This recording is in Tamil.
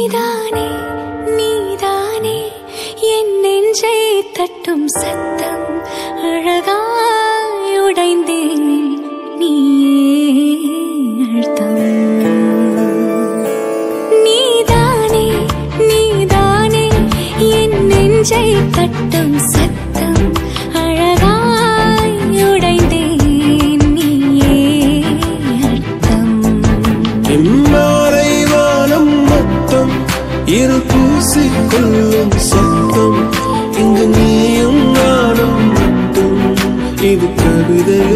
நீதானே நீதானே என் நெஞ்சை தட்டும் சத்தம் அழகாய் உடைந்தேன் நீயே அழுத்தம் நீதானே நீதானே என் நெஞ்சை தட்டும் சத்தம் அழகாய் உடைந்தேன் நீயே அர்த்தம் இம்மாறை வானம் மொத்தம் இரு பூசிக்கொள்ளும் சத்தம் இங்கு நீயும் நானும் மட்டும் இது கவிதை